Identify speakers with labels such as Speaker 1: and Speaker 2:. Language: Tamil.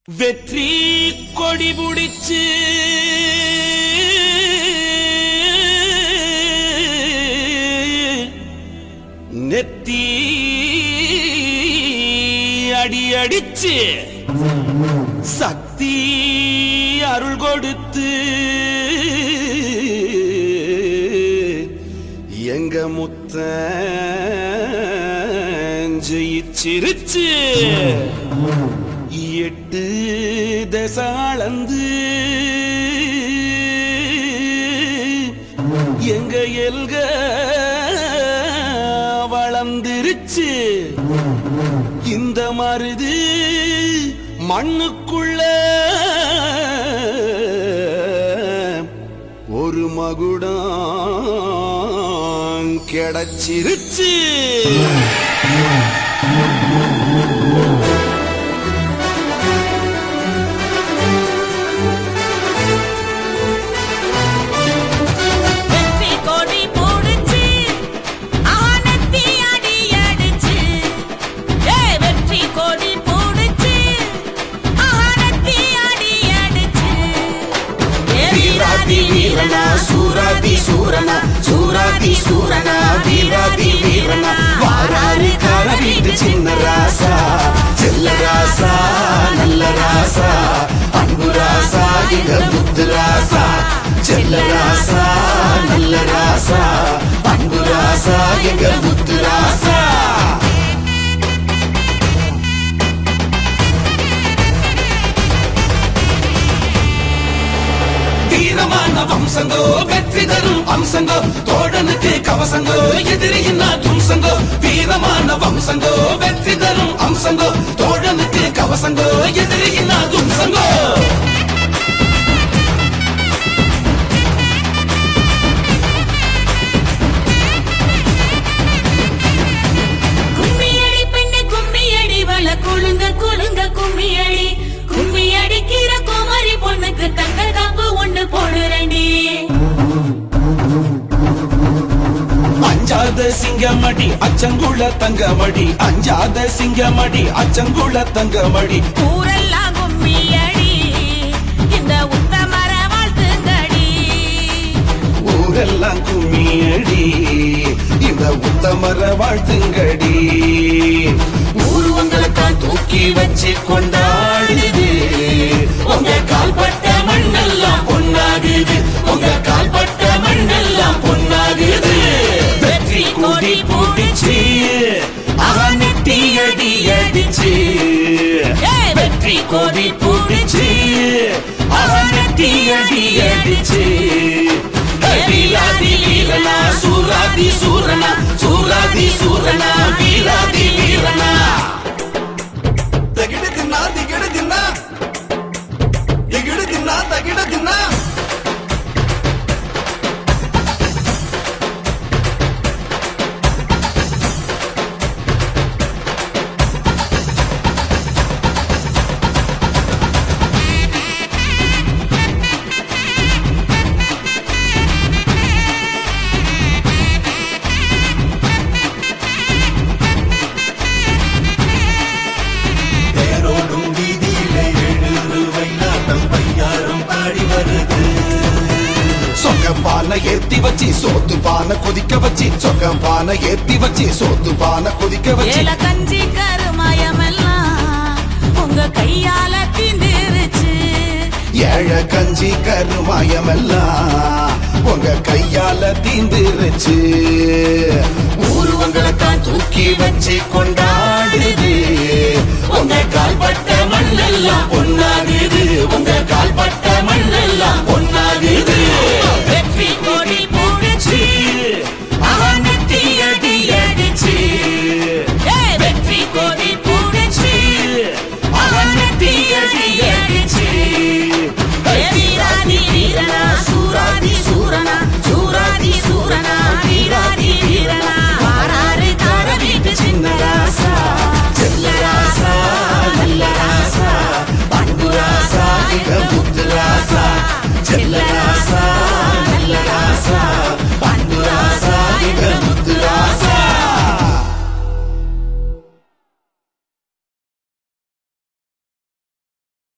Speaker 1: வெற்றி கொடி புடிச்சு நெத்தி அடி அடிச்சு சக்தி அருள் கொடுத்து எங்க முத்த ஜெயிச்சிருச்சு எட்டு தசாளந்து எங்க எல்க வளர்ந்துருச்சு இந்த மருது மண்ணுக்குள்ள ஒரு மகுடம் கிடைச்சிருச்சு
Speaker 2: வெற்றி கொடி போடுச்சு ஆனத்தி அடி அடிச்சு ஏ வெற்றி கொடி போடுச்சு ஆனத்தி அடி அடிச்சு ஏ
Speaker 1: வீராதி வீரனா சூராதி சூரனா சூராதி சூரனா வீராதி வீரனா வாராரு கார வீட்டு சின்ன ராசா செல்ல ராசா நல்ல ராசா அன்பு ராசா எங்க முத்து ராசா செல்ல ராசா நல்ல ராசா அன்பு ராசா எங்க முத்து ராசா வீரமான வம்சங்கோ வெற்றி தரும் அம்சங்கோ தோழனுக்கு கவசங்கோ எதிரியின் தும்சங்கோ வீரமான வம்சங்கோ வெற்றி தரும் அம்சங்கோ தோழனுக்கு கவசங்கோ எதிரியின் தும்சங்கோ
Speaker 2: கும்மியடி பெண்ணு கும்மியடி வள குலுங்க குலுங்க கும்மியடி கும்மி அடிக்கிற குமரி பொண்ணுக்கு தங்க காப்பு ஒண்ணு போடுறண்டி
Speaker 1: அஞ்சாத சிங்கமடி அச்சங்குள தங்கமடி அஞ்சாத சிங்கமடி அச்சங்குள தங்கமடி
Speaker 2: ஊரெல்லாம் கும்மியடி இந்த உத்தமர வாழ்த்துங்கடி
Speaker 1: ஊரெல்லாம் கும்மியடி இந்த உத்தமர வாழ்த்துங்கடி ஊர் உங்களுக்கான் தூக்கி வச்சு கொண்டாடுது உங்க கால்பட்ட மண்ணெல்லாம் பொன்னாகுது உங்க கால்பட்ட மண்ணெல்லாம் பொன்னாகுது வெற்றி கொடி பூடிச்சு அவன் நெட்டி அடி அடிச்சு வெற்றி கொடி பூடிச்சு அவன் நெட்டி அடி அடிச்சு வீராதி வீரனா சூராதி சூரனா சூராதி சூரனா வீராதி வீரனா
Speaker 3: தகிடு தின்னா திகிடு தின்னா திகிடு தின்னா தகிடு தின்னா தேரோடும் வீதியிலே எழுது வைநாட்டம் பையாரும் பாடி வருது
Speaker 1: சொக்க பானை ஏத்தி வச்சு சோத்து பானை கொதிக்க வச்சு சொக்க பானை ஏத்தி வச்சு சோத்து பானை கொதிக்க வச்சு
Speaker 2: ஏல கஞ்சி கருமாயமெல்லாம் உங்க கையால தீந்துருச்சு
Speaker 1: ஏழ கஞ்சி கருமாயமெல்லாம் உங்க கையால தீந்துருச்சு ஊருவங்களை தான் தூக்கி வச்சு கொண்டாடுது உங்க கால்பட்ட